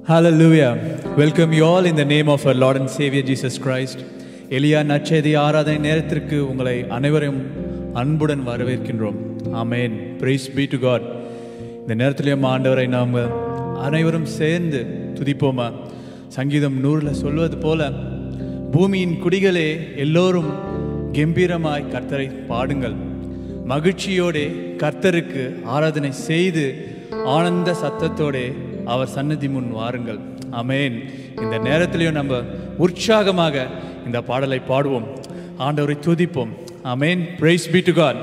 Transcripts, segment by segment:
Hallelujah. Welcome you all in the name of our Lord and Savior Jesus Christ. எலியா நற்செய்தி ஆராதனை நேரத்திற்கு உங்களை அனைவரையும் அன்புடன் வரவேற்கின்றோம் ஆமென் praise be to God இந்த நேரத்திலேயும் ஆண்டவரை நாம் அனைவரும் சேர்ந்து துதிப்போமா சங்கீதம் நூறில் சொல்வது போல பூமியின் குடிகளே எல்லோரும் கம்பீரமாய் கர்த்தரை பாடுங்கள் மகிழ்ச்சியோடே கர்த்தருக்கு ஆராதனை செய்து ஆனந்த சத்தத்தோடே அவர் சன்னதி முன் வாருங்கள் ஆமென் இந்த நேரத்திலையும் நம்ம உற்சாகமாக இந்த பாடலை பாடுவோம் ஆண்டவரை துதிப்போம் ஆமென் praise be to God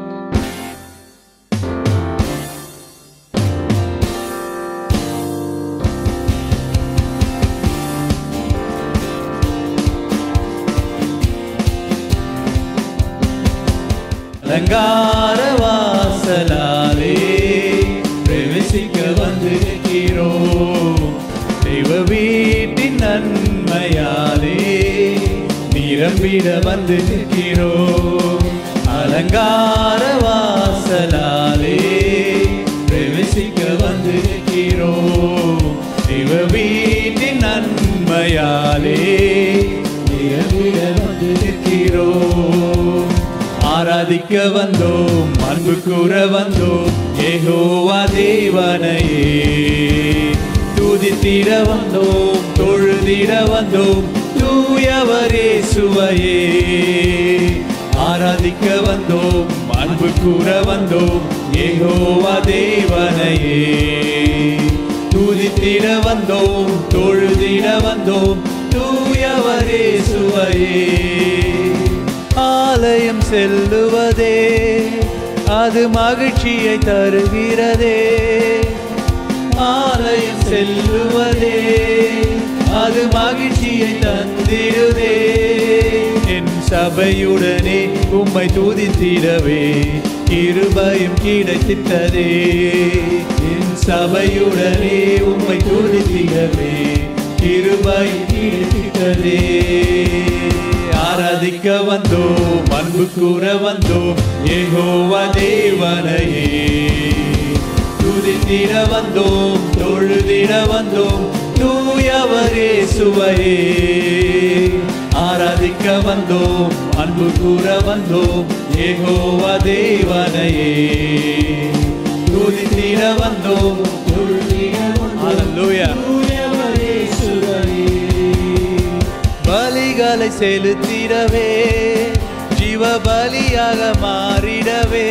அலங்கார வாசலாலே பிரவேசிக்க வந்து நிற்கிறோம் தெய்வ வீட்டின் நன்மையாலே நிரம்பிட வந்து நிற்கிறோம் அலங்கார வாசலாலே பிரவேசிக்க வந்து நிற்கிறோம் தெய்வ வீட்டின் நன்மையாலே நிரம்பிட வந்து நிற்கிறோம் ஆராதிக்க வந்தோம் அன்பு கூற வந்தோம் ஏகோவா தேவனையே துதித்திட வந்தோம் தொழுதிட வந்தோம் தூயவரே சுவையே ஆராதிக்க வந்தோம் அன்பு கூற வந்தோம் ஏகோவா தேவனையே துதித்திட வந்தோம் தொழுதிட வந்தோம் தூயவரே சுவையே ஆலயம் செல்லுவதே அது மகிழ்ச்சியை தருகிறதே ஆலயம் செல்லுவதே அது மகிழ்ச்சியை தந்திடுதே என் சபையுடனே உம்மை துதித்திடவே இருபயம் கிடைத்திட்டதே என் சபையுடனே உம்மை துதித்திடவே இருபயம் கிடைத்திட்டதே ஆராதிக்க வந்தோம் அன்பு கூற வந்தோம் ஏகோவா தேவனையே துதித்திட வந்தோம் தொழுதிட வந்தோம் தூயவரே சுவையே ஆராதிக்க வந்தோம் அன்பு கூற வந்தோம் ஏகோவா தேவனையே துதித்திட வந்தோம் தொழுதிட வந்தோம் தூயவரே சுவையே பலிகளை செலுத்திடவே ஜீவ பலியாக மாறிடவே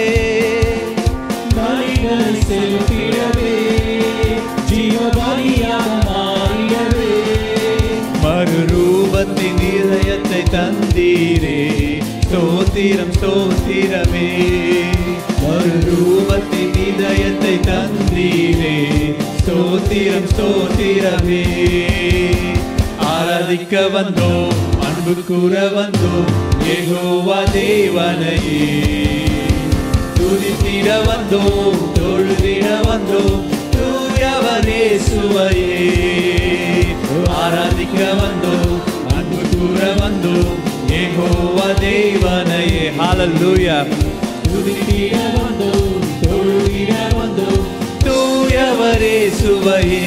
பலிகளை செலுத்திடவே ஜீவ பலியாக மாறிடவே மறுரூபத்தின் இதயத்தை தந்தீரே ஸ்தோத்திரம் ஸ்தோத்திரமே மறுரூபத்தின் இதயத்தை தந்தீரே ஸ்தோத்திரம் ஸ்தோத்திரமே ஆராதிக்க வந்தோம் அன்பு கூற வந்தோம் ஏகோவா தேவனையே துதித்திட வந்தோம் தொழுதிட வந்தோம் தூயவரே சுவையே ஆராதிக்க வந்தோம் அன்பு கூற வந்தோம் ஏகோவா தேவனையே ஹalleluya துதித்திட வந்தோம் தொழுதிட வந்தோம் தூயவரே சுவையே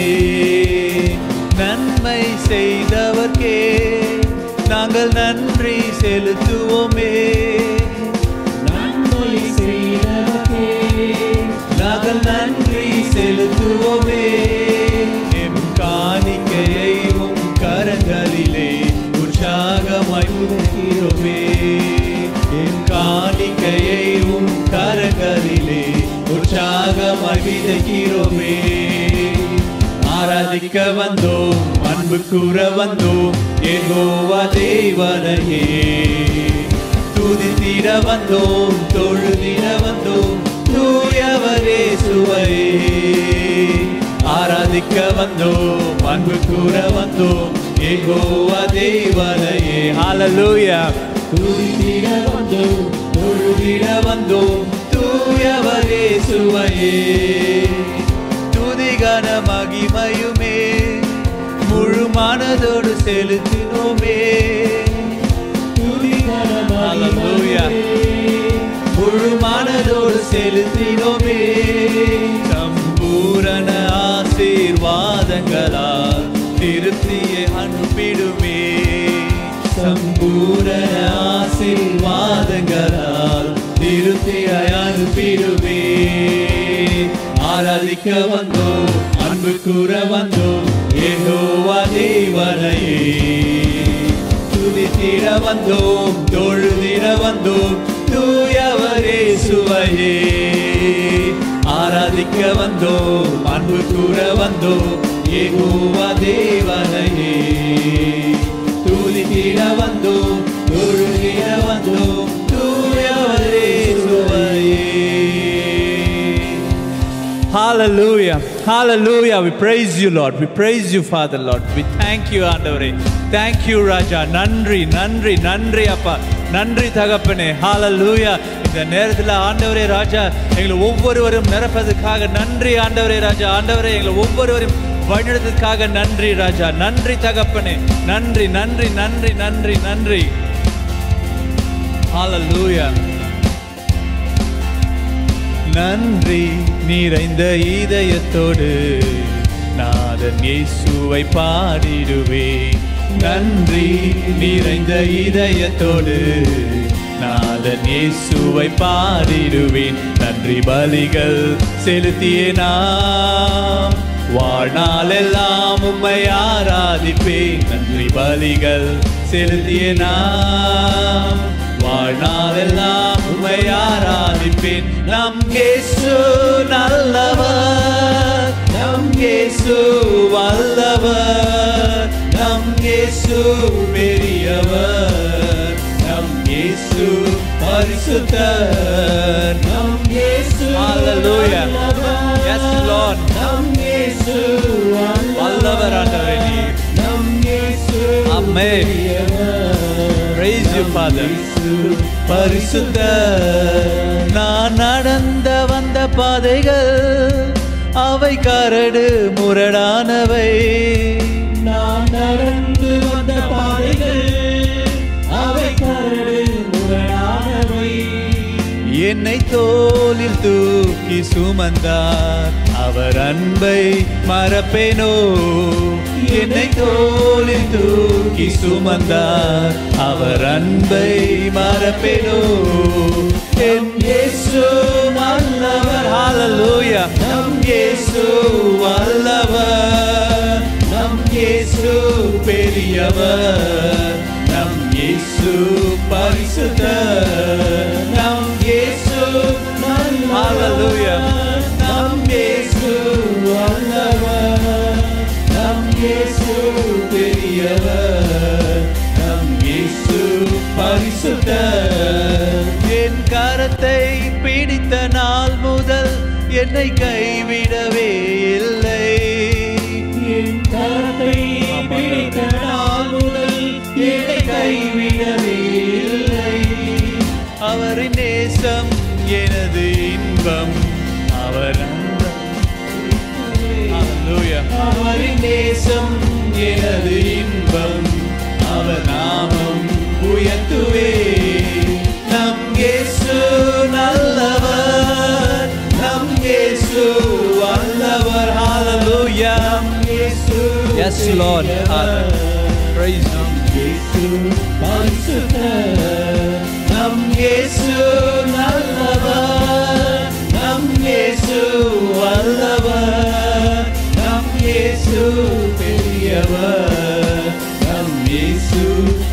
நன்மை செய்தவர்க்கே நாங்கள் நன்றி செலுத்துவோமே நன்மை செய்தவர்க்கே நாங்கள் நன்றி செலுத்துவோமே எம் காணிக்கையை உம் கரங்களிலே உற்சாகமாய் உதைக்கிறோமே எம் காணிக்கையை உம் கரங்களிலே உற்சாகமாய் விதைக்கிறோமே ஆராதிக்க வந்தோம் அன்பு கூற வந்தோம் ஏகோவா தேவனையே துதித்திட வந்தோம் தொழுதிட வந்தோம் தூயவரே சுவையே ஆராதிக்க வந்தோம் அன்பு கூற வந்தோம் ஏகோவா தேவனையே ஹalleluya துதித்திட வந்தோம் தொழுதிட வந்தோம் தூயவரே சுவையே துதிகன மகிமையுமே முழு மனதோடு செலுத்தினோமே துதிகர Hallelujah. முழு மனதோடு செலுத்தினோமே சம்பூரண ஆசீர்வாதங்களால் ஆராதிக்க வந்தோம் அன்பு கூற வந்தோம் ஏகோவா தேவனையே துதித்திட வந்தோம் தொழுதிட வந்தோம் தூயவரே சுவையே ஆராதிக்க வந்தோம் அன்பு கூற வந்தோம் ஏகோவா தேவனையே துதித்திட வந்தோம் தொழுதிட வந்தோம் தூயவரே சுவையே Hallelujah. Hallelujah. We praise you, Lord. We praise you, Father, Lord. We thank you, ஆண்டவரே. Thank you, ராஜா. நன்றி, நன்றி, நன்றி அப்பா. நன்றி தகப்பனே. Hallelujah. இந்த நேரத்தில் ஆண்டவரே ராஜா எங்களை ஒவ்வொருவரும் நிரப்பதற்காக நன்றி ஆண்டவரே ராஜா ஆண்டவரே எங்களை ஒவ்வொருவரும் வழிநடத்ததுக்காக நன்றி ராஜா நன்றி தகப்பனே நன்றி நன்றி நன்றி நன்றி நன்றி Hallelujah. நன்றி நிறைந்த இதயத்தோடு நாதன் இயேசுவை பாடிடுவேன் நன்றி நிறைந்த இதயத்தோடு நாதன் இயேசுவை பாடிடுவேன் நன்றி பலிகள் செலுத்தியே நாம் வாழ்நாளெல்லாம் உம்மை ஆராதிப்பேன் நன்றி பலிகள் செலுத்தியே நாம் வாழ்நாளெல்லாம் உம்மை ஆராதிப்பேன் நம் இயேசு நல்லவர் நம் இயேசு வல்லவர் நம் இயேசு பெரியவர் நம் இயேசு பரிசுத்தர் நம் இயேசு Hallelujah. Yes, Lord. நம் இயேசு வல்லவர் ஆண்டவரே நீர் நம் இயேசு Amen. Praise you, Father. பரிசுத்த நான் நடந்த வந்த பாதைகள் அவை கரடு முரடானவை நான் நடந்து வந்த பாதைகள் அவை கரடு முரடானவை என்னை தோளில் தூக்கி சுமந்தார் அவர் அன்பை மறப்பேனோ என்னை தோளில் தூக்கி சுமந்தார் அவர் அன்பை மறப்பேனோ என் இயேசு நல்லவர் ஹalleluya நம் இயேசு வல்லவர் நம் இயேசு பெரியவர் நம் இயேசு பரிசுத்தர் நம் இயேசு ஹalleluya நம் இயேசு வல்லவர் நம் இயேசு பெரியவர் நம் இயேசு பரிசுத்தர் என் கரத்தை பிடித்த நாள் முதல் என்னை கைவிடவே இல்லை என் கரத்தை பிடித்த நாள் முதல் என்னை கைவிடவே இல்லை அவரின் நேசம் எனது இன்பம் அவர் அன்பம் Hallelujah. அவரின் நேசம் எனது இன்பம் அவர் நாமம் உயர்த்துவே நம் இயேசு நல்லவர் நம் இயேசு வல்லவர் Hallelujah. நம் இயேசு Yes Lord. Praise Him. இயேசு பரிசுத்தர் நம் இயேசு நல்லவர் நம் இயேசு வல்லவர் நம் இயேசு பெரியவர் நம் இயேசு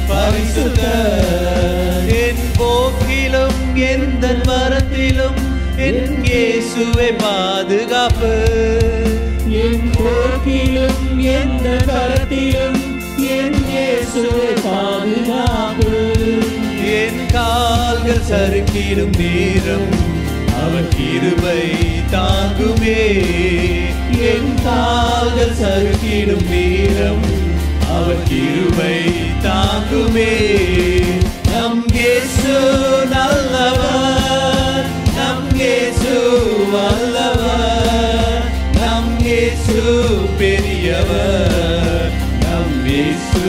பரிசுத்தர் என் போக்கிலும் எந்த வரத்திலும் என் இயேசுவை பாதுகாப்பு என் போக்கிலும் எந்த கரத்திலும் என் இயேசுவை பாதுகாப்பு என் கால்கள் சறுக்கிடும் நேரம் அவர் கிருபை தாங்குமே என் கால்கள் சறுக்கிடும் நேரம் அவர் கிருபை தாங்குமே நம் இயேசு நல்லவர் நம் இயேசு வல்லவர் நம் இயேசு பெரியவர் நம் இயேசு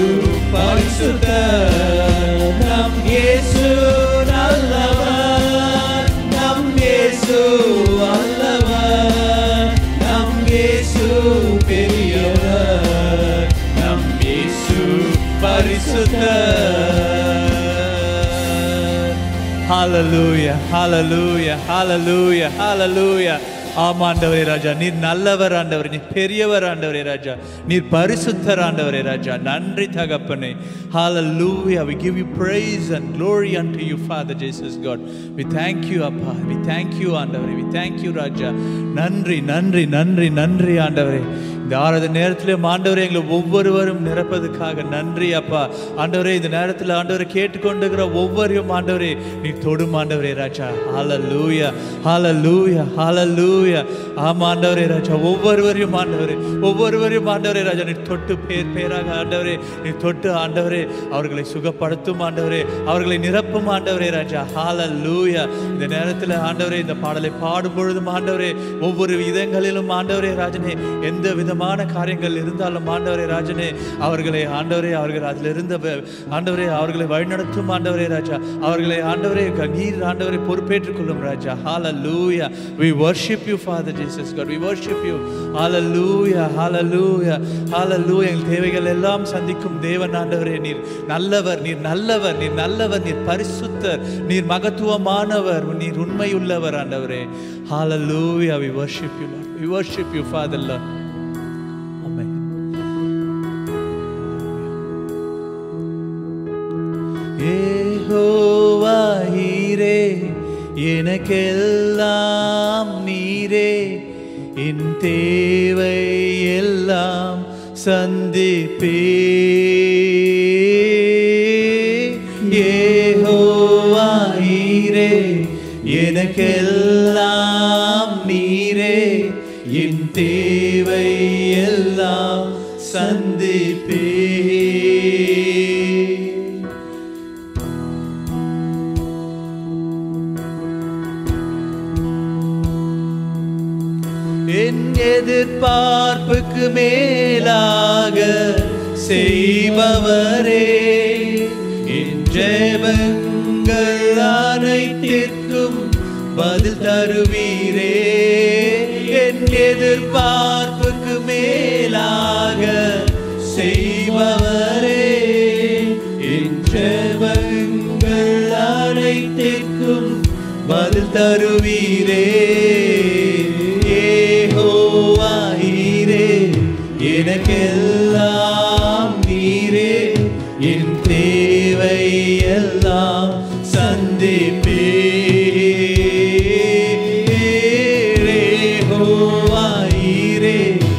பரிசுத்தர் நம் இயேசு நல்லவர் நம் இயேசு வல்லவர் நம் இயேசு பெரியவர் நம் இயேசு பரிசுத்தர் Hallelujah, hallelujah, hallelujah, hallelujah. ஆமா ஆண்டவரே ராஜா நீர் நல்லவர் ஆண்டவர் நீர் பெரியவர் ஆண்டவரே ராஜா நீர் பரிசுத்தர் ஆண்டவரே ராஜா நன்றி தகப்பனே hallelujah we give you praise and glory unto you father jesus god we thank you அப்பா we thank you ஆண்டவரே we thank you ராஜா நன்றி நன்றி நன்றி நன்றி ஆண்டவரே இந்த ஆறாவது நேரத்திலும் ஆண்டவரே எங்களை ஒவ்வொருவரும் நிரப்பதுக்காக நன்றி அப்பா ஆண்டவரே இந்த நேரத்தில் ஆண்டவரை கேட்டுக்கொண்டுகிற ஒவ்வொருவரும் ஆண்டவரே நீ தொடும் ஆண்டவரே ராஜா ஹalleluya ஹalleluya ஹalleluya ஆமா ஆண்டவரே ராஜா ஒவ்வொருவரையும் ஆண்டவரே ஒவ்வொருவரையும் ஆண்டவரே ராஜா நீ தொட்டு பேர் பேராக ஆண்டவரே நீ தொட்டு ஆண்டவரே அவர்களை சுகப்படுத்தும் ஆண்டவரே அவர்களை நிரப்பும் ஆண்டவரே ராஜா ஹalleluya இந்த நேரத்தில் ஆண்டவரே இந்த பாடலை பாடும் பொழுதும் ஆண்டவரே ஒவ்வொரு விதங்களிலும் ஆண்டவரே ராஜனே எந்த விதமான காரியங்கள் இருந்தாலும் ஆண்டவரே ராஜனே அவர்களை ஆண்டவரே அவர்கள் அதில் இருந்த வ- ஆண்டவரே அவர்களை வழிநடத்தும் ஆண்டவரே ராஜா அவர்களை ஆண்டவரே க- நீர் ஆண்டவரை பொறுப்பேற்றுக் கொள்ளும் ராஜா ஹalleluya we worship you father jesus god we worship you hallelujah hallelujah hallelujah எங்கள் தேவைகள் எல்லாம் சந்திக்கும் தேவன் ஆண்டவரே நீர் நல்லவர் நீர் நல்லவர் நீர் நல்லவர் நீர் பரிசுத்தர் நீர் மகத்துவமானவர் நீர் உண்மையுள்ளவர் ஆண்டவரே hallelujah we worship you lord we worship you father lord amen ஏகோவாயிரே எனக்கெல்லாம் நீரே என் தேவை எல்லாம் சந்திப்பே ஏகோவாயிரே எனக்கெல்லாம் நீரே என் தேவை எல்லாம் சந்திப்பே என் எதிர்பார்ப்புக்கு மேலாக செய்பவரே என் ஜெபங்கள் அனைத்திற்கும் பதில் தருவீரே என் எதிர்பார்ப்புக்கு மேலாக செய்பவரே என் ஜெபங்கள் அனைத்திற்கும் பதில் தருவீரே ஏகோவாயிரே எனக்கெல்லாம் நீரே என் தேவை எல்லாம் சந்திப்பே ஏகோவாயிரே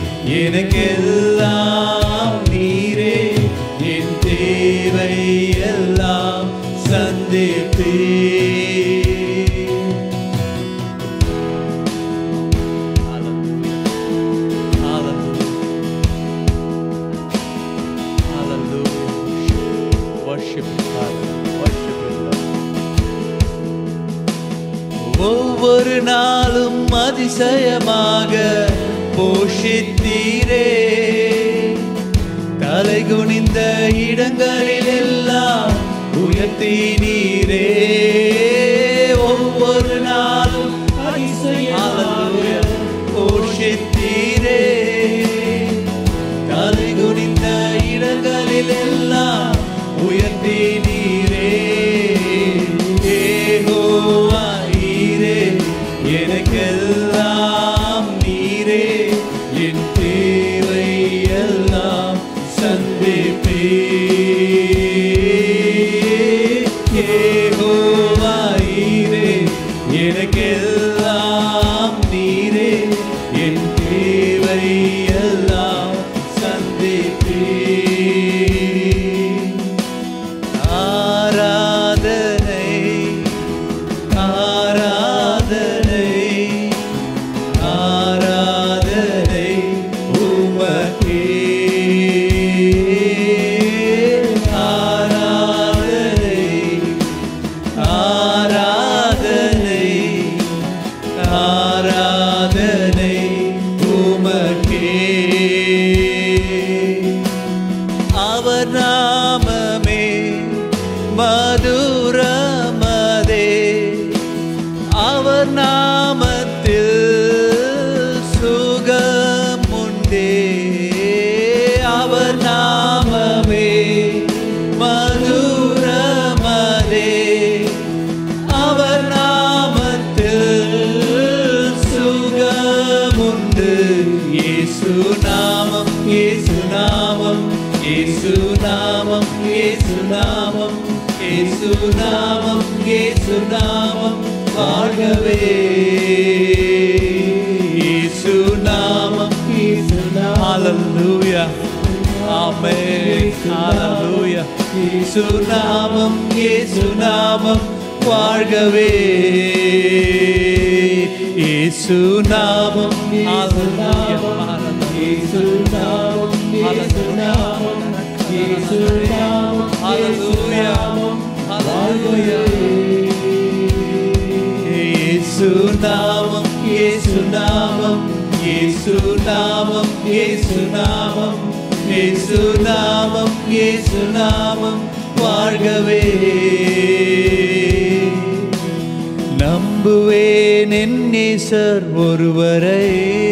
எனக்கெல்லாம் நீரே என் தேவை எல்லாம் சந்திப்பே ஒவ்வொரு நாளும் அதிசயமாக போஷித்தீரே தலை குனிந்த இடங்களில் எல்லாம் உயர்த்தி நீரே ஒவ்வொரு நாளும் அதிசயமாக போஷித்தீரே தலை குனிந்த இடங்களில் எல்லாம் உயர்த்தி நீரே ஏகோவாயிரே எனக்கெல்லாம் நீரே என் தேவை எல்லாம் சந்திப்பே ஏகோவாயிரே எனக்கெல்லாம் நீரே என் தேவை எல்லாம் சந்திப்பே ஆராதனை ஆராதனை ஆராதனை உமக்கே ஆராதனை ஆராதனை ஆராதனை உமக்கே இயேசு நாமம் இயேசு நாமம் இயேசு நாமம் இயேசு நாமம் இயேசு நாமம் இயேசு நாமம் வாழ்கவே இயேசு நாமம் Hallelujah. Amen. Hallelujah. இயேசு நாமம் இயேசு நாமம் வாழ்கவே இயேசு நாமம் Hallelujah. இயேசு நாமம் இயேசு நாமம் இயேசு நாமம் Hallelujah. Hallelujah. இயேசு நாமம் இயேசு நாமம் இயேசு நாமம் இயேசு நாமம் இயேசு நாமம் இயேசு நாமம் வாழ்கவே நம்புவேன் என் நேசர் ஒருவரை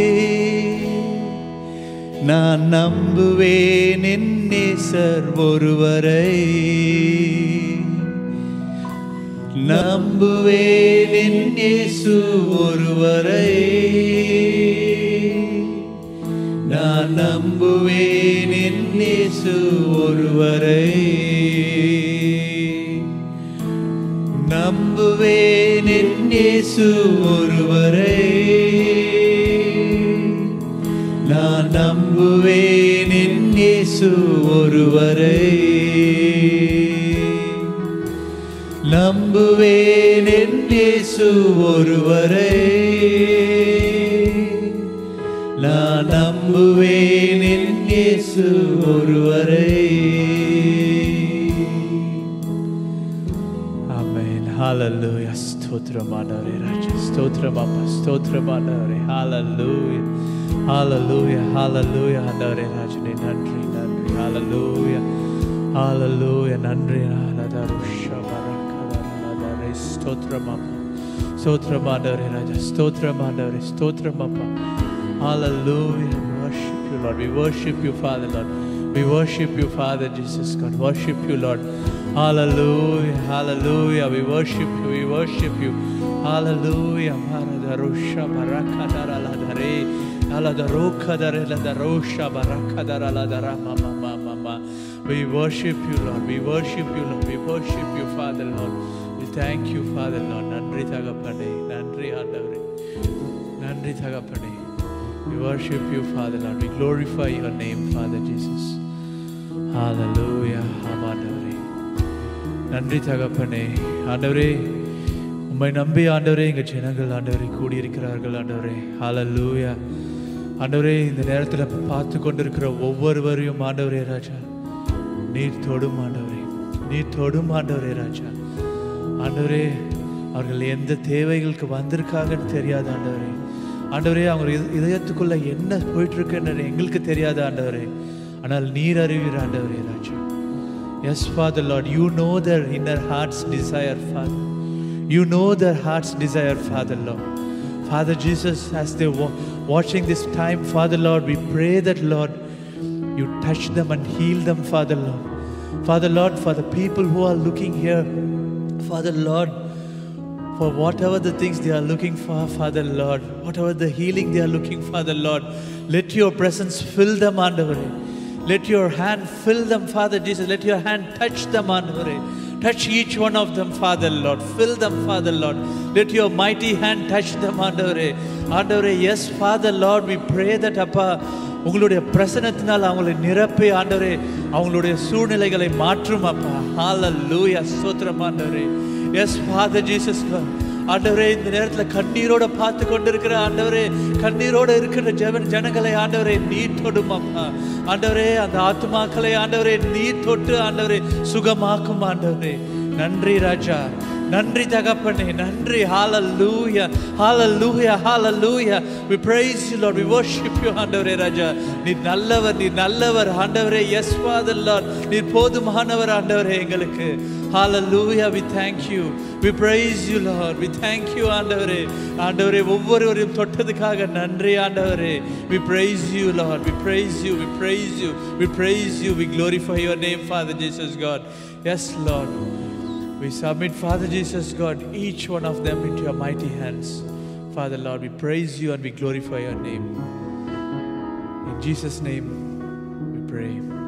நான் நம்புவேன் என் நேசர் ஒருவரை நம்புவேன் என் இயேசு ஒருவரை நான் நம்புவேன் என் இயேசு ஒருவரை நம்புவேன் என் இயேசு ஒருவரை நான் நம்புவேன் என் இயேசு ஒருவரை நம்புவேன் என் இயேசு ஒருவரை நான் நம்புவேன் என் இயேசு ஒருவரை Amen. Hallelujah. ஸ்தோத்திரமானவரே ராஜா ஸ்தோத்திரமாப்பா ஸ்தோத்திரமானவரே Hallelujah. Hallelujah. Hallelujah. ஆண்டவரே ராஜனே நன்றி நன்றி Hallelujah. Hallelujah. நன்றி Hallelujah. பரக்கதரலதரே. ஸ்தோத்திரமாப்பா ஸ்தோத்திரமானவரே Raja ஸ்தோத்திரமானவரே ஸ்தோத்திரமாப்பா Hallelujah. We worship you, Lord. We worship you, Father, Lord. We worship you, Father Jesus God. Worship you, Lord. Hallelujah. Hallelujah. We worship you. We worship you. Hallelujah. Maradarusha barakadaradare. Aladarokadareladorosha barakadaradara mama mama mama. We worship you, Lord. We worship you, Lord. We worship you, Father, Lord. We thank you, Father, Lord. நன்றி தகப்பனே நன்றி ஆண்டவரே நன்றி தகப்பனே We worship you, Father Lord. We glorify your name, Father Jesus. Hallelujah. ஆமாண்டவரே நன்றி தகப்பனே ஆண்டவரே உம்மை நம்பி ஆண்டவரே எங்க ஜனங்கள் ஆண்டவரே கூடியிருக்கிறார்கள் ஆண்டவரே ஹalleluya ஆண்டவரே இந்த நேரத்தில் பார்த்து கொண்டிருக்கிற ஒவ்வொருவரையும் ஆண்டவரே ராஜா நீர் தொடும் ஆண்டவரே நீர் தொடும் ஆண்டவரே ராஜா ஆண்டவரே அவர்கள் எந்த தேவைகளுக்கு வந்திருக்காங்கன்னு தெரியாது ஆண்டவரே ஆண்டவரே அவங்க இத- இதயத்துக்குள்ள என்ன போயிட்டு இருக்குன்னு எங்களுக்கு தெரியாது ஆண்டவரே ஆனால் நீர் அறிவீர் ஆண்டவரே ராஜா yes father lord you know their inner heart's desire father you know their heart's desire father lord father jesus as they wa- watching this time father lord we pray that lord you touch them and heal them father lord father lord for the people who are looking here father lord for whatever the things they are looking for, Father Lord, whatever the healing they are looking, Father Lord, let your presence fill them, Andavare. Let your hand fill them, Father Jesus. Let your hand touch them, Andavare. Touch each one of them, Father Lord. Fill them, Father Lord. Let your mighty hand touch them, Andavare. Andavare, yes, Father Lord, we pray that, Appa, உங்களுடைய பிரசனத்தினால் அவங்களை நிரப்பி ஆண்டவரே அவங்களுடைய சூழ்நிலைகளை மாற்றும் அப்பா ஹalleluya ஸ்தோத்திரம் ஆண்டவரே எஸ் ஃபாதர் ஜீசஸ் ஆண்டவரே இந்த நேரத்தில் கண்ணீரோட பார்த்து கொண்டிருக்கிற ஆண்டவரே கண்ணீரோட இருக்கிற ஜெவன் ஜனங்களை ஆண்டவரே நீர் தொடும் அப்பா ஆண்டவரே அந்த ஆத்துமாக்களை ஆண்டவரே நீர் தொட்டு ஆண்டவரே சுகமாக்கும் ஆண்டவரே நன்றி ராஜா நன்றி தகப்பனே நன்றி ஹalleluya hallelujah hallelujah we praise you lord we worship you ஆண்டவரே ராஜா நீ நல்லவர் நீ நல்லவர் ஆண்டவரே yes father lord நீ போதுமானவர் ஆண்டவரே எங்களுக்கு hallelujah we thank you we praise you lord we thank you ஆண்டவரே ஆண்டவரே ஒவ்வொருவரையும் தொட்டதுக்காக நன்றி ஆண்டவரே we praise you lord we praise you we praise you we praise you we glorify your name father jesus god yes lord we submit, Father Jesus, God, each one of them into your mighty hands. Father, Lord, we praise you and we glorify your name. In In Jesus' name we pray.